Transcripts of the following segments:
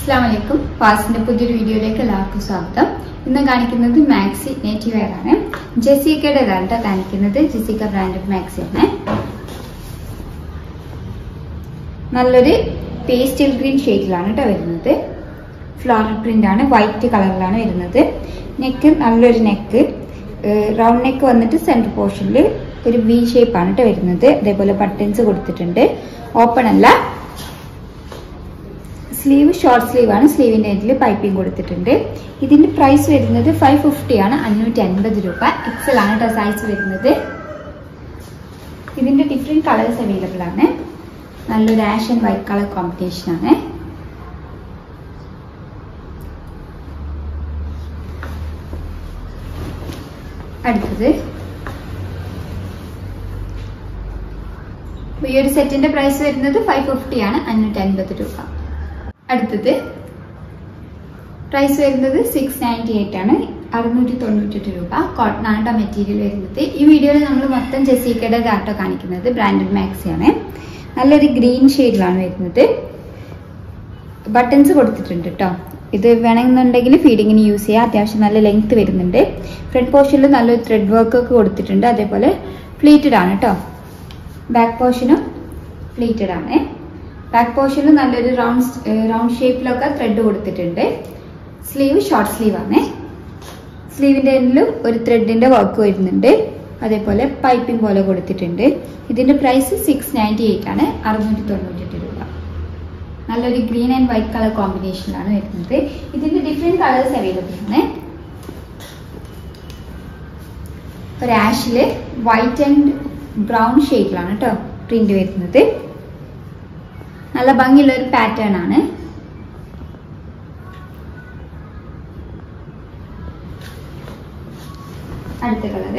അസ്സാം വലൈക്കും ഫാസിന്റെ പുതിയൊരു വീഡിയോയിലേക്ക് എല്ലാവർക്കും സ്വാഗതം ഇന്ന് കാണിക്കുന്നത് മാക്സി നേറ്റീവ് വെയർ ആണ് ജെസിക്കയുടേതാണ് ട്ടോ കാണിക്കുന്നത് ജെസിക്ക ബ്രാൻഡഡ് മാക്സി ആണ് നല്ലൊരു പേസ്റ്റൽ ഗ്രീൻ ഷെയ്ഡിലാണ് കേട്ടോ വരുന്നത് ഫ്ലോറൽ പ്രിന്റ് ആണ് വൈറ്റ് കളറിലാണ് വരുന്നത് നെക്ക് നല്ലൊരു നെക്ക് റൗണ്ട് നെക്ക് വന്നിട്ട് സെന്റർ പോർഷനിൽ ഒരു വി ഷേപ്പാണ് കേട്ടോ വരുന്നത് അതേപോലെ ബട്ടൺസ് കൊടുത്തിട്ടുണ്ട് ഓപ്പൺ അല്ല സ്ലീവ് ഷോർട്ട് സ്ലീവ് ആണ് സ്ലീവിന്റെ എൻഡിൽ പൈപ്പിംഗ് കൊടുത്തിട്ടുണ്ട് ഇതിന്റെ പ്രൈസ് വരുന്നത് ഫൈവ് ഫിഫ്റ്റി ആണ് അഞ്ഞൂറ്റി അൻപത് രൂപ എക്സൽ ആണ് കേട്ടോ സൈസ് വരുന്നത് ഇതിന്റെ ഡിഫറെന്റ് കളേഴ്സ് അവൈലബിൾ ആണ് നല്ലൊരു ash and white colour combination ആണ് അടുത്തത് ഈ ഒരു സെറ്റിന്റെ പ്രൈസ് വരുന്നത് ഫൈവ് ഫിഫ്റ്റി ആണ് അഞ്ഞൂറ്റി അൻപത് രൂപ അടുത്തത് പ്രൈസ് വരുന്നത് സിക്സ് നയൻറ്റി എയ്റ്റ് ആണ് അറുന്നൂറ്റി തൊണ്ണൂറ്റെട്ട് രൂപ കോട്ടൺ ആണ് മെറ്റീരിയൽ വരുന്നത് ഈ വീഡിയോയിൽ നമ്മൾ മൊത്തം ജെസിക്കയുടെ ഡാറ്റ കാണിക്കുന്നത് ബ്രാൻഡഡ് മാക്സി ആണ് നല്ലൊരു ഗ്രീൻ ഷെയ്ഡിലാണ് വരുന്നത് ബട്ടൺസ് കൊടുത്തിട്ടുണ്ട് കേട്ടോ ഇത് വേണമെന്നുണ്ടെങ്കിൽ ഫീഡിങ്ങിന് യൂസ് ചെയ്യാം അത്യാവശ്യം നല്ല ലെങ്ത് വരുന്നുണ്ട് ഫ്രണ്ട് പോർഷനിൽ നല്ലൊരു ത്രെഡ് വർക്ക് ഒക്കെ കൊടുത്തിട്ടുണ്ട് അതേപോലെ പ്ലീറ്റഡ് ആണ് കേട്ടോ ബാക്ക് പോർഷനും പ്ലീറ്റഡ് ആണ് ബാക്ക് പോർഷനിൽ നല്ലൊരു റൗണ്ട് റൗണ്ട് ഷേപ്പിലൊക്കെ ത്രെഡ് കൊടുത്തിട്ടുണ്ട് സ്ലീവ് ഷോർട്ട് സ്ലീവ് ആണ് സ്ലീവിന്റെ എൻഡിലും ഒരു ത്രെഡിന്റെ വർക്ക് വരുന്നുണ്ട് അതേപോലെ പൈപ്പിംഗ് പോലെ കൊടുത്തിട്ടുണ്ട് ഇതിന്റെ പ്രൈസ് സിക്സ് നയൻറ്റി എയ്റ്റ് ആണ് അറുന്നൂറ്റി തൊണ്ണൂറ്റെട്ട് രൂപ നല്ലൊരു ഗ്രീൻ ആൻഡ് വൈറ്റ് കളർ കോമ്പിനേഷനിലാണ് വരുന്നത് ഇതിന്റെ ഡിഫറെന്റ് കളേഴ്സ് അവൈലബിൾ ആണ് ഒരു ആഷില് വൈറ്റ് ആൻഡ് ബ്രൗൺ ഷെയ്ഡിലാണ് കേട്ടോ പ്രിന്റ് വരുന്നത് നല്ല ഭംഗിയുള്ള ഒരു പാറ്റേൺ ആണ് അടുത്ത കളറ്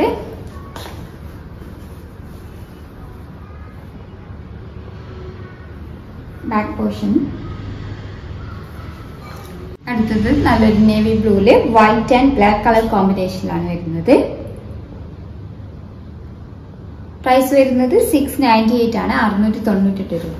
ബാക്ക് പോർഷൻ അടുത്തത് നല്ലൊരു നേവി ബ്ലൂല് വൈറ്റ് ആൻഡ് ബ്ലാക്ക് കളർ കോമ്പിനേഷനിലാണ് വരുന്നത് പ്രൈസ് വരുന്നത് സിക്സ് നയൻറ്റി എയ്റ്റ് ആണ് അറുന്നൂറ്റി തൊണ്ണൂറ്റെട്ട് രൂപ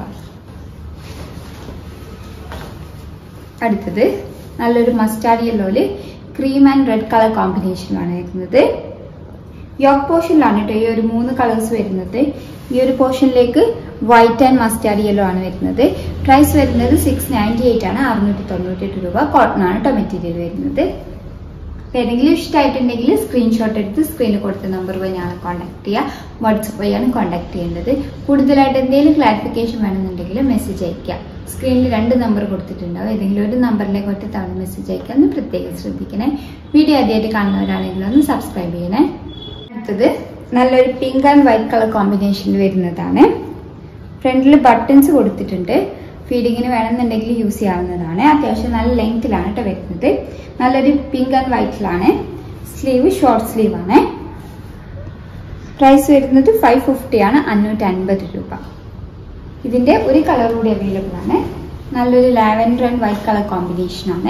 അടുത്തത് നല്ലൊരു മസ്റ്റാർഡ് യെല്ലോയില് ക്രീം ആൻഡ് റെഡ് കളർ കോമ്പിനേഷനിലാണ് വരുന്നത് യോക്ക് പോർഷനിലാണ് കേട്ടോ ഈ ഒരു മൂന്ന് കളേഴ്സ് വരുന്നത് ഈ ഒരു പോർഷനിലേക്ക് വൈറ്റ് ആൻഡ് മസ്റ്റാർഡ് യെല്ലോ ആണ് വരുന്നത് പ്രൈസ് വരുന്നത് സിക്സ് നയൻറ്റി എയ്റ്റ് ആണ് അറുന്നൂറ്റി തൊണ്ണൂറ്റെട്ട് രൂപ കോട്ടൺ ആണ് കേട്ടോ മെറ്റീരിയൽ വരുന്നത് ഏതെങ്കിലും ഇഷ്ടമായിട്ടുണ്ടെങ്കിൽ സ്ക്രീൻഷോട്ട് എടുത്ത് സ്ക്രീനിൽ കൊടുത്ത നമ്പർ വഴിയാണ് കോൺടാക്ട് ചെയ്യുക വാട്സപ്പ് വഴിയാണ് കോൺടാക്ട് ചെയ്യേണ്ടത് കൂടുതലായിട്ട് എന്തെങ്കിലും ക്ലാരിഫിക്കേഷൻ വേണമെന്നുണ്ടെങ്കിൽ മെസ്സേജ് അയക്കുക സ്ക്രീനിൽ രണ്ട് നമ്പർ കൊടുത്തിട്ടുണ്ടാവും ഏതെങ്കിലും ഒരു നമ്പറിലേക്ക് ഒറ്റ തവണ മെസ്സേജ് അയക്കുക എന്ന് പ്രത്യേകം ശ്രദ്ധിക്കണേ വീഡിയോ ആദ്യമായിട്ട് കാണുന്നവരാണെങ്കിൽ ഒന്ന് സബ്സ്ക്രൈബ് ചെയ്യണേ അടുത്തത് നല്ലൊരു പിങ്ക് ആൻഡ് വൈറ്റ് കളർ കോമ്പിനേഷനിൽ വരുന്നതാണ് ഫ്രണ്ടിൽ ബട്ടൺസ് കൊടുത്തിട്ടുണ്ട് ഫീഡിങ്ങിന് വേണമെന്നുണ്ടെങ്കിൽ യൂസ് ചെയ്യാവുന്നതാണ് അത്യാവശ്യം നല്ല ലെങ്തിലാണ് കേട്ടോ വരുന്നത് നല്ലൊരു പിങ്ക് ആൻഡ് വൈറ്റിലാണ് സ്ലീവ് ഷോർട്ട് സ്ലീവ് ആണ് പ്രൈസ് വരുന്നത് ഫൈവ് ഫിഫ്റ്റി ആണ് അഞ്ഞൂറ്റി അൻപത് രൂപ ഇതിന്റെ ഒരു കളർ കൂടി അവൈലബിൾ ആണ് നല്ലൊരു lavender and white colour combination ആണ്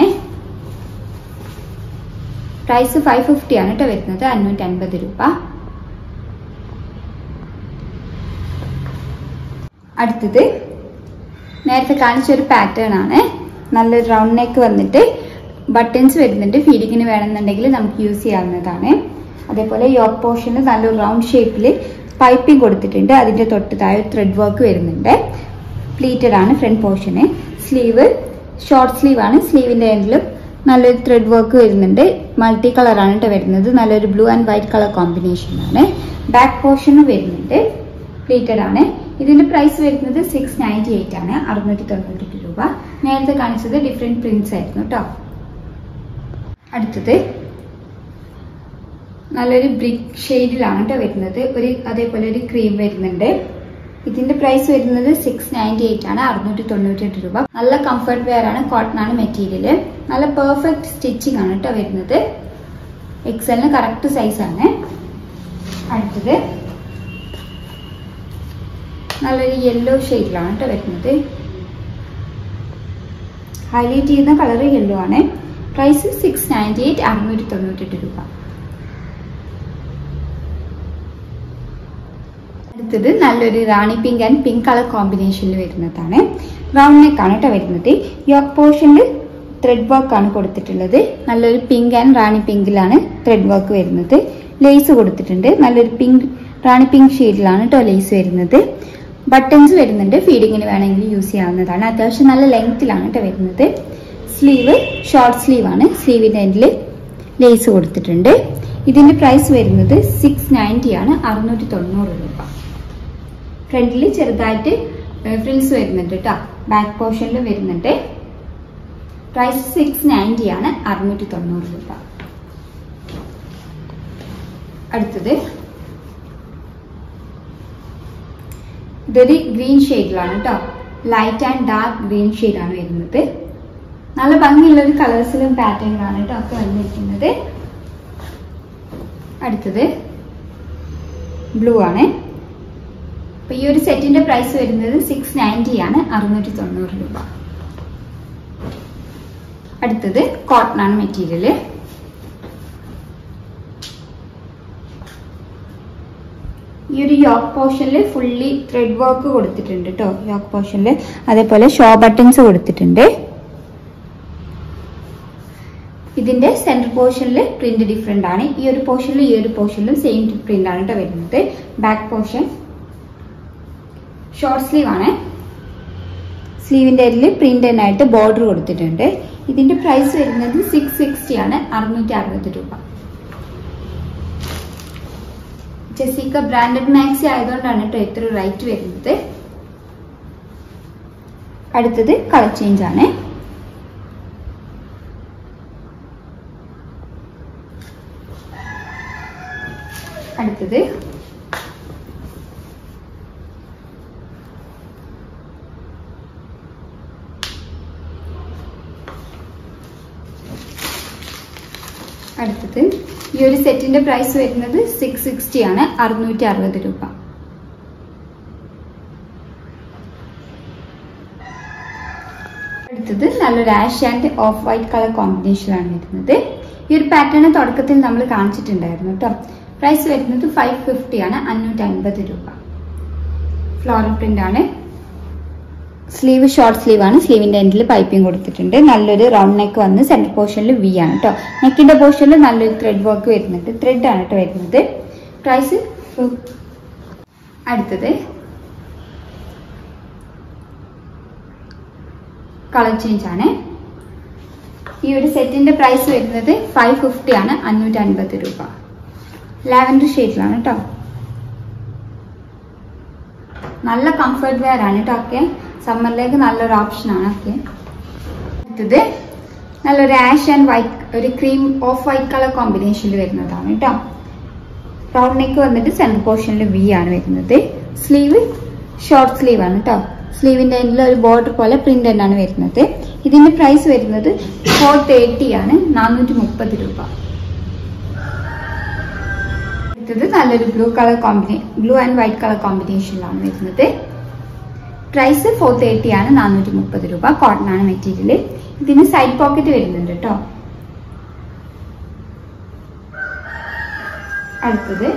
പ്രൈസ് ഫൈവ് ഫിഫ്റ്റി ആണ് കേട്ടോ വരുന്നത് അഞ്ഞൂറ്റി അൻപത് രൂപ അടുത്തത് നേരത്തെ കാണിച്ച ഒരു പാറ്റേൺ ആണ് നല്ലൊരു റൗണ്ട് നെക്ക് വന്നിട്ട് ബട്ടൺസ് വരുന്നുണ്ട് ഫീഡിങ്ങിന് വേണമെന്നുണ്ടെങ്കിൽ നമുക്ക് യൂസ് ചെയ്യാവുന്നതാണ് അതേപോലെ യോക്ക് പോർഷനിൽ നല്ലൊരു റൗണ്ട് ഷേപ്പിൽ പൈപ്പിംഗ് കൊടുത്തിട്ടുണ്ട് അതിന്റെ തൊട്ട് താഴെ ത്രെഡ് വർക്ക് വരുന്നുണ്ട് പ്ലീറ്റഡ് ആണ് ഫ്രണ്ട് പോർഷന് സ്ലീവ് ഷോർട്ട് സ്ലീവ് ആണ് സ്ലീവിന്റെ എൻഡിലും നല്ലൊരു ത്രെഡ് വർക്ക് വരുന്നുണ്ട് മൾട്ടി കളർ ആണ് കേട്ടോ വരുന്നത് നല്ലൊരു blue and white colour combination ആണ് ബാക്ക് പോർഷനും വരുന്നുണ്ട് പ്ലീറ്റഡ് ആണ് ഇതിന്റെ പ്രൈസ് വരുന്നത് സിക്സ് നയൻറ്റി എയ്റ്റ് ആണ് അറുന്നൂറ്റി തൊണ്ണൂറ്റി രൂപ നേരത്തെ കാണിച്ചത് ഡിഫറെന്റ് പ്രിന്റ്സ് ആയിരുന്നു കേട്ടോ അടുത്തത് നല്ലൊരു ബ്രിക്ക് ഷെയ്ഡിലാണ് കേട്ടോ വരുന്നത് ഒരു അതേപോലെ ഒരു ക്രീം വരുന്നുണ്ട് ഇതിന്റെ പ്രൈസ് വരുന്നത് സിക്സ് നയൻറ്റി എയ്റ്റ് ആണ് അറുന്നൂറ്റി തൊണ്ണൂറ്റി എട്ട് രൂപ നല്ല കംഫർട്ട് വെയർ ആണ് കോട്ടൺ ആണ് മെറ്റീരിയൽ നല്ല പെർഫെക്റ്റ് സ്റ്റിച്ചിങ് ആണ് കേട്ടോ വരുന്നത് എക്സലിന് കറക്റ്റ് സൈസ് ആണ് അടുത്തത് നല്ലൊരു യെല്ലോ ഷെയ്ഡിലാണ് കേട്ടോ വരുന്നത് ഹൈലൈറ്റ് ചെയ്യുന്ന കളർ യെല്ലോ ആണ് പ്രൈസ് സിക്സ് നയൻറ്റി എയ്റ്റ് അറുന്നൂറ്റി തൊണ്ണൂറ്റെട്ട് രൂപ അടുത്തത് നല്ലൊരു rani pink and pink colour കോമ്പിനേഷനിൽ വരുന്നതാണ് റൗണ്ട് നെക്ക് ആണ് കേട്ടോ വരുന്നത് യോക്ക് പോർഷനിൽ ത്രെഡ് വർക്ക് ആണ് കൊടുത്തിട്ടുള്ളത് നല്ലൊരു പിങ്ക് ആൻഡ് റാണി പിങ്കിലാണ് ത്രെഡ് വർക്ക് വരുന്നത് ലേസ് കൊടുത്തിട്ടുണ്ട് നല്ലൊരു പിങ്ക് റാണി പിങ്ക് ഷെയ്ഡിലാണ് കേട്ടോ ലേസ് വരുന്നത് ബട്ടൺസ് വരുന്നുണ്ട് ഫീഡിങ്ങിന് വേണമെങ്കിൽ യൂസ് ചെയ്യാവുന്നതാണ് അത്യാവശ്യം നല്ല ലെങ്ത്തിലാണ് കേട്ടോ വരുന്നത് സ്ലീവ് ഷോർട്ട് സ്ലീവ് ആണ് സ്ലീവിന്റെ എൻഡിൽ ലേസ് കൊടുത്തിട്ടുണ്ട് ഇതിന്റെ പ്രൈസ് വരുന്നത് സിക്സ് നയൻറ്റി ആണ് അറുന്നൂറ്റി തൊണ്ണൂറ് രൂപ ഫ്രണ്ടിൽ ചെറുതായിട്ട് ഫ്രിൽസ് വരുന്നുണ്ട് കേട്ടോ ബാക്ക് പോർഷനിലും വരുന്നുണ്ട് പ്രൈസ് സിക്സ് നയൻറ്റി ആണ് അറുന്നൂറ്റി തൊണ്ണൂറ് രൂപ അടുത്തത് ഇതൊരു ഗ്രീൻ ഷെയ്ഡിലാണ് കേട്ടോ ലൈറ്റ് ആൻഡ് ഡാർക്ക് ഗ്രീൻ ഷെയ്ഡാണ് വരുന്നത് നല്ല ഭംഗിയുള്ള ഒരു കളേഴ്സിലും പാറ്റേണിലാണ് കേട്ടോ ഒക്കെ വന്നിരിക്കുന്നത് അടുത്തത് ബ്ലൂ ആണ് അപ്പൊ ഈ ഒരു സെറ്റിന്റെ പ്രൈസ് വരുന്നത് സിക്സ് നയൻറ്റി ആണ് അറുന്നൂറ്റി തൊണ്ണൂറ് രൂപ അടുത്തത് കോട്ടൺ ആണ് മെറ്റീരിയല് ഈ ഒരു യോക്ക് പോർഷനിൽ ഫുള്ളി ത്രെഡ് വർക്ക് കൊടുത്തിട്ടുണ്ട് കേട്ടോ യോക്ക് പോർഷനിൽ അതേപോലെ ഷോ ബട്ടൺസ് കൊടുത്തിട്ടുണ്ട് ഇതിന്റെ സെന്റർ പോർഷനിൽ പ്രിന്റ് ഡിഫറെന്റ് ആണ് ഈ ഒരു പോർഷനിലും ഈ ഒരു പോർഷനിലും സെയിം പ്രിന്റ് ആണ് കേട്ടോ വരുന്നത് ബാക്ക് പോർഷൻ ഷോർട്ട് സ്ലീവ് ആണ് സ്ലീവിന്റെ അരില് പ്രിന്റ് ആയിട്ട് ബോർഡർ കൊടുത്തിട്ടുണ്ട് ഇതിന്റെ പ്രൈസ് വരുന്നത് സിക്സ് സിക്സ്റ്റി ആണ് അറുന്നൂറ്റി അറുപത് രൂപ ജെസിക്ക ബ്രാൻഡഡ് മാക്സി ആയതുകൊണ്ടാണ് കേട്ടോ ഇത്ര റേറ്റ് വരുന്നത് അടുത്തത് കളർ ചേഞ്ച് ആണ് അടുത്തത് അടുത്തത് ഈ ഒരു സെറ്റിന്റെ പ്രൈസ് വരുന്നത് സിക്സ് സിക്സ്റ്റി ആണ് അറുന്നൂറ്റി അറുപത് രൂപ അടുത്തത് നല്ലൊരു ash and off white colour കോമ്പിനേഷനിലാണ് വരുന്നത് ഈ ഒരു പാറ്റേൺ തുടക്കത്തിൽ നമ്മൾ കാണിച്ചിട്ടുണ്ടായിരുന്നു കേട്ടോ പ്രൈസ് വരുന്നത് ഫൈവ് ഫിഫ്റ്റി ആണ് അഞ്ഞൂറ്റി അൻപത് രൂപ ഫ്ലോറൽ പ്രിന്റ് ആണ് സ്ലീവ് ഷോർട്ട് സ്ലീവ് ആണ് സ്ലീവിന്റെ എൻഡിൽ പൈപ്പിംഗ് കൊടുത്തിട്ടുണ്ട് നല്ലൊരു റൗണ്ട് നെക്ക് വന്ന് സെന്റർ പോർഷനിൽ വി ആണ് കേട്ടോ നെക്കിന്റെ പോർഷനിൽ നല്ലൊരു ത്രെഡ് വർക്ക് വരുന്നുണ്ട് ത്രെഡ് ആണ് കേട്ടോ വരുന്നത് പ്രൈസ് അടുത്തത് കളർ ചേഞ്ച് ആണ് ഈ ഒരു സെറ്റിന്റെ പ്രൈസ് വരുന്നത് ഫൈവ് ഫിഫ്റ്റി ആണ് അഞ്ഞൂറ്റി അൻപത് രൂപ ലാവൻഡർ ഷെയ്ഡിലാണ് കേട്ടോ നല്ല കംഫർട്ട് വെയർ ആണ് കേട്ടോ ഒക്കെ സമ്മറിലേക്ക് നല്ലൊരു ഓപ്ഷൻ ആണ് ഒക്കെ അടുത്തത് നല്ലൊരു ആഷ് ആൻഡ് വൈറ്റ് ഒരു ക്രീം ഓഫ് വൈറ്റ് കളർ കോമ്പിനേഷനിൽ വരുന്നതാണ് കേട്ടോ റൗണ്ട് നെക്ക് വന്നിട്ട് സെന്റർ പോർഷനിൽ വി ആണ് വരുന്നത് സ്ലീവ് ഷോർട്ട് സ്ലീവ് ആണ് കേട്ടോ സ്ലീവിന്റെ എൻഡിൽ ഒരു ബോർഡർ പോലെ പ്രിന്റ് തന്നെയാണ് വരുന്നത് ഇതിന്റെ പ്രൈസ് വരുന്നത് ഫോർ തേർട്ടി ആണ് നാനൂറ്റി മുപ്പത് രൂപ അടുത്തത് നല്ലൊരു blue colour combination blue and white colour കോമ്പിനേഷനിലാണ് വരുന്നത് പ്രൈസ് ഫോർ തേർട്ടി ആണ് നാനൂറ്റി മുപ്പത് രൂപ കോട്ടൺ ആണ് മെറ്റീരിയൽ ഇതിന് സൈഡ് പോക്കറ്റ് വരുന്നുണ്ട് കേട്ടോ അടുത്തത്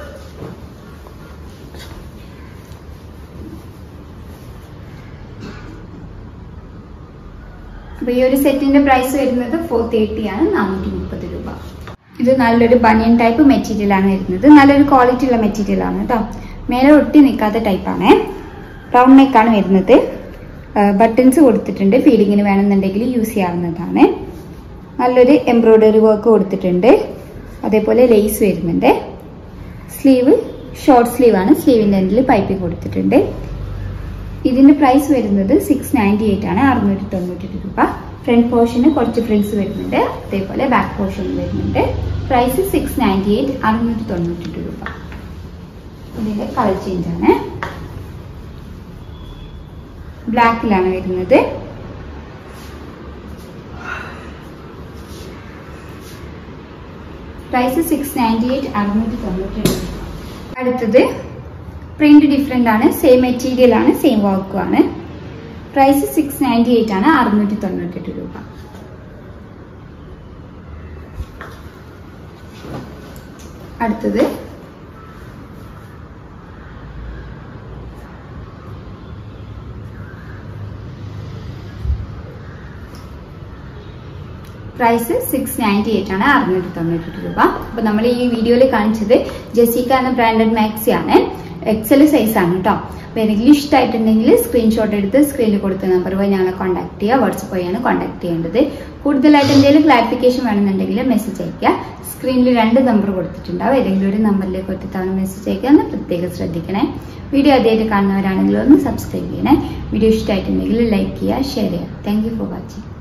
അപ്പൊ ഈ ഒരു സെറ്റിന്റെ പ്രൈസ് വരുന്നത് ഫോർ തേർട്ടി ആണ് നാനൂറ്റി മുപ്പത് രൂപ ഇത് നല്ലൊരു ബനിയൻ ടൈപ്പ് മെറ്റീരിയൽ ആണ് വരുന്നത് നല്ലൊരു ക്വാളിറ്റി ഉള്ള മെറ്റീരിയൽ ആണ് കേട്ടോ മേലെ ഒട്ടി നിൽക്കാത്ത ടൈപ്പ് ആണ് റൗണ്ട് നെക്ക് ആണ് വരുന്നത് ബട്ടൺസ് കൊടുത്തിട്ടുണ്ട് ഫീഡിങ്ങിന് വേണമെന്നുണ്ടെങ്കിൽ യൂസ് ചെയ്യാവുന്നതാണ് നല്ലൊരു എംബ്രോയിഡറി വർക്ക് കൊടുത്തിട്ടുണ്ട് അതേപോലെ ലേസ് വരുന്നുണ്ട് സ്ലീവ് ഷോർട്ട് സ്ലീവ് ആണ് സ്ലീവിന്റെ എൻഡിൽ പൈപ്പിംഗ് കൊടുത്തിട്ടുണ്ട് ഇതിന്റെ പ്രൈസ് വരുന്നത് സിക്സ് നയൻറ്റി എയ്റ്റ് ആണ് അറുന്നൂറ്റി തൊണ്ണൂറ്റി രൂപ ഫ്രണ്ട് പോർഷന് കുറച്ച് ഫ്രിൽസ് വരുന്നുണ്ട് അതേപോലെ ബാക്ക് പോർഷൻ വരുന്നുണ്ട് പ്രൈസ് സിക്സ് നയൻറ്റി എയ്റ്റ് അറുന്നൂറ്റി തൊണ്ണൂറ്റി രൂപ ഇതിന്റെ കളർ ചേഞ്ച് ആണ് ബ്ലാക്കിലാണ് വരുന്നത് പ്രൈസ് സിക്സ് നയൻറ്റി എയ്റ്റ് അറുന്നൂറ്റി തൊണ്ണൂറ്റി രൂപ അടുത്തത് പ്രിന്റ് ഡിഫറെന്റ് ആണ് സെയിം മെറ്റീരിയൽ ആണ് സെയിം വർക്കും ആണ് പ്രൈസ് സിക്സ് നയൻറ്റി എയ്റ്റ് ആണ് അറുന്നൂറ്റി തൊണ്ണൂറ്റെട്ട് രൂപ അടുത്തത് പ്രൈസ് സിക്സ് നയൻറ്റി എയ്റ്റ് ആണ് അറുന്നൂറ്റി തൊണ്ണൂറ്റി രൂപ അപ്പൊ നമ്മൾ ഈ വീഡിയോയിൽ കാണിച്ചത് ജെസിക്ക എന്ന ബ്രാൻഡഡ് മാക്സി ആണ് എക്സൽ സൈസ് ആണ് കേട്ടോ അപ്പൊ ഏതെങ്കിലും ഇഷ്ടമായിട്ടുണ്ടെങ്കിൽ സ്ക്രീൻഷോട്ട് എടുത്ത് സ്ക്രീനിൽ കൊടുത്ത നമ്പർ വഴി ഞങ്ങളെ കോൺടാക്ട് ചെയ്യുക വാട്സപ്പ് വഴിയാണ് കോൺടാക്ട് ചെയ്യേണ്ടത് കൂടുതലായിട്ട് എന്തെങ്കിലും ക്ലാരിഫിക്കേഷൻ വേണമെന്നുണ്ടെങ്കിൽ മെസ്സേജ് അയക്കുക സ്ക്രീനിൽ രണ്ട് നമ്പർ കൊടുത്തിട്ടുണ്ടാവും ഏതെങ്കിലും ഒരു നമ്പറിലേക്ക് ഒറ്റ തവണ മെസ്സേജ് അയക്കുക എന്ന് പ്രത്യേകം ശ്രദ്ധിക്കണേ വീഡിയോ ആദ്യമായിട്ട് കാണുന്നവരാണെങ്കിൽ ഒന്ന് സബ്സ്ക്രൈബ് ചെയ്യണേ വീഡിയോ ഇഷ്ടമായിട്ടുണ്ടെങ്കിൽ ലൈക്ക് ചെയ്യുക ഷെയർ ചെയ്യുക താങ്ക് യു ഫോർ വാച്ചിങ്